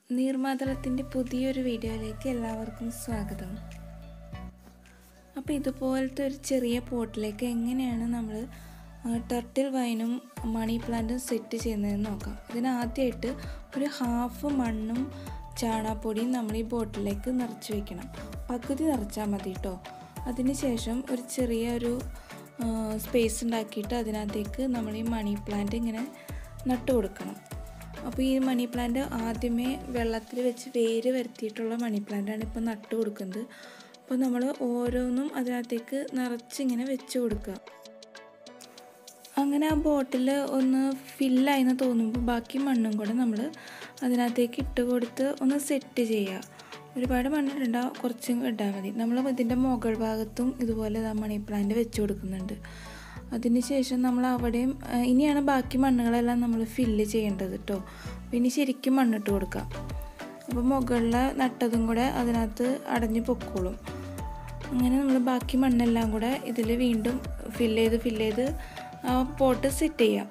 നീർമാതളത്തിൻ്റെ പുതിയൊരു വീഡിയോയിലേക്ക് എല്ലാവർക്കും സ്വാഗതം അപ്പോൾ ഇതുപോലത്തെ ഒരു ചെറിയ പോട്ടിലേക്ക് എങ്ങനെയാണ് നമ്മൾ ടർട്ടിൽ വൈനും മണി പ്ലാന്റും സെറ്റ് ചെയ്യുന്നതെന്ന് നോക്കാം ഇതിന് ആദ്യമായിട്ട് ഒരു ഹാഫ് മണ്ണും ചാണാപ്പൊടിയും നമ്മൾ ഈ ബോട്ടിലേക്ക് നിറച്ച് വെക്കണം പകുതി നിറച്ചാൽ മതി കേട്ടോ അതിനുശേഷം ഒരു ചെറിയ ഒരു സ്പേസ് ഉണ്ടാക്കിയിട്ട് അതിനകത്തേക്ക് നമ്മൾ ഈ മണി പ്ലാന്റ് ഇങ്ങനെ നട്ടു കൊടുക്കണം അപ്പോൾ ഈ മണി പ്ലാന്റ് ആദ്യമേ വെള്ളത്തിൽ വെച്ച് വേര് വരുത്തിയിട്ടുള്ള മണി പ്ലാന്റാണ് ഇപ്പോൾ നട്ടു കൊടുക്കുന്നത് അപ്പോൾ നമ്മൾ ഓരോന്നും അതിനകത്തേക്ക് നിറച്ചിങ്ങനെ വെച്ച് കൊടുക്കുക അങ്ങനെ ആ ബോട്ടിൽ ഒന്ന് ഫില്ലായിന്ന് തോന്നുമ്പോൾ ബാക്കി മണ്ണും കൂടെ നമ്മൾ അതിനകത്തേക്ക് ഇട്ട് കൊടുത്ത് ഒന്ന് സെറ്റ് ചെയ്യുക ഒരുപാട് മണ്ണിടണ്ട കുറച്ചും ഇട്ടാൽ മതി നമ്മൾ ഇതിൻ്റെ മുകൾ ഭാഗത്തും ഇതുപോലെ മണി പ്ലാന്റ് വെച്ച് കൊടുക്കുന്നുണ്ട് അതിനുശേഷം നമ്മൾ അവിടെയും ഇനിയാണ് ബാക്കി മണ്ണുകളെല്ലാം നമ്മൾ ഫില്ല് ചെയ്യേണ്ടത് കേട്ടോ പിന്നെ ശരിക്കും മണ്ണിട്ട് കൊടുക്കാം അപ്പോൾ മുകളിൽ നട്ടതും കൂടെ അതിനകത്ത് അടഞ്ഞു പൊക്കോളും അങ്ങനെ നമ്മൾ ബാക്കി മണ്ണെല്ലാം കൂടെ ഇതിൽ വീണ്ടും ഫില്ല് ചെയ്ത് ഫില്ല് ചെയ്ത് ആ പോട്ട് സെറ്റ് ചെയ്യാം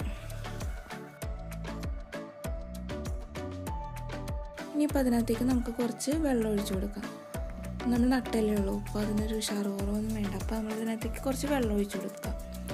ഇനിയിപ്പോൾ അതിനകത്തേക്ക് നമുക്ക് കുറച്ച് വെള്ളം ഒഴിച്ചു കൊടുക്കാം നമ്മൾ നട്ടല്ലേ ഉള്ളൂ അപ്പോൾ അതിനൊരു ഉഷാറ് കുറവൊന്നും വേണ്ട അപ്പോൾ നമ്മൾ ഇതിനകത്തേക്ക് കുറച്ച് വെള്ളം ഒഴിച്ചു കൊടുക്കാം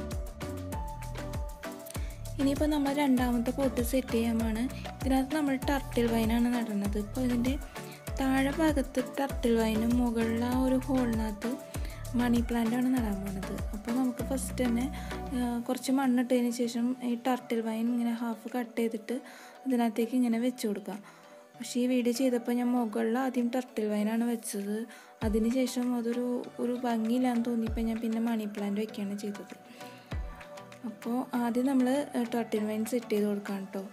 ഇനിയിപ്പോൾ നമ്മൾ രണ്ടാമത്തെ പോട്ട് സെറ്റ് ചെയ്യാമാണ് ഇതിനകത്ത് നമ്മൾ ടർട്ടിൽ വൈനാണ് നടുന്നത് ഇപ്പോൾ ഇതിൻ്റെ താഴെ ഭാഗത്ത് ടർട്ടിൽ വൈനും മുകളിൽ ആ ഒരു ഹോളിനകത്ത് മണി പ്ലാന്റാണ് നടാൻ പോകുന്നത് അപ്പോൾ നമുക്ക് ഫസ്റ്റ് തന്നെ കുറച്ച് മണ്ണിട്ടതിന് ശേഷം ഈ ടർട്ടിൽ വൈൻ ഇങ്ങനെ ഹാഫ് കട്ട് ചെയ്തിട്ട് അതിനകത്തേക്ക് ഇങ്ങനെ വെച്ച് കൊടുക്കാം പക്ഷേ ഈ വീഡിയോ ചെയ്തപ്പോൾ ഞാൻ മുകളിൽ ആദ്യം ടർട്ടിൽ വൈനാണ് വെച്ചത് അതിന് ശേഷം അതൊരു ഒരു ഭംഗിയില്ലാന്ന് തോന്നിയപ്പോൾ ഞാൻ പിന്നെ മണി പ്ലാന്റ് വെക്കുകയാണ് ചെയ്തത് അപ്പോൾ ആദ്യം നമ്മൾ ടർട്ടിൽ വൈൻ സെറ്റ് ചെയ്ത് കൊടുക്കാം കേട്ടോ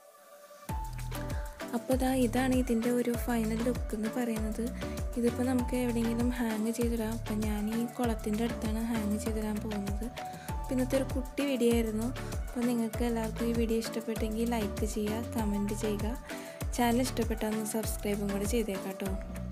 അപ്പോൾ ഇതാ ഇതാണ് ഇതിൻ്റെ ഒരു ഫൈനൽ ലുക്ക് എന്ന് പറയുന്നത് ഇതിപ്പോൾ നമുക്ക് എവിടെയെങ്കിലും ഹാങ് ചെയ്തിടാം അപ്പം ഞാൻ ഈ കുളത്തിൻ്റെ അടുത്താണ് ഹാങ് ചെയ്തിടാൻ പോകുന്നത് അപ്പോൾ ഇന്നത്തെ ഒരു കുട്ടി വീഡിയോ ആയിരുന്നു അപ്പോൾ നിങ്ങൾക്ക് എല്ലാവർക്കും ഈ വീഡിയോ ഇഷ്ടപ്പെട്ടെങ്കിൽ ലൈക്ക് ചെയ്യുക കമൻറ്റ് ചെയ്യുക ചാനൽ ഇഷ്ടപ്പെട്ടാൽ ഒന്ന് സബ്സ്ക്രൈബും കൂടെ ചെയ്തേക്കാം കേട്ടോ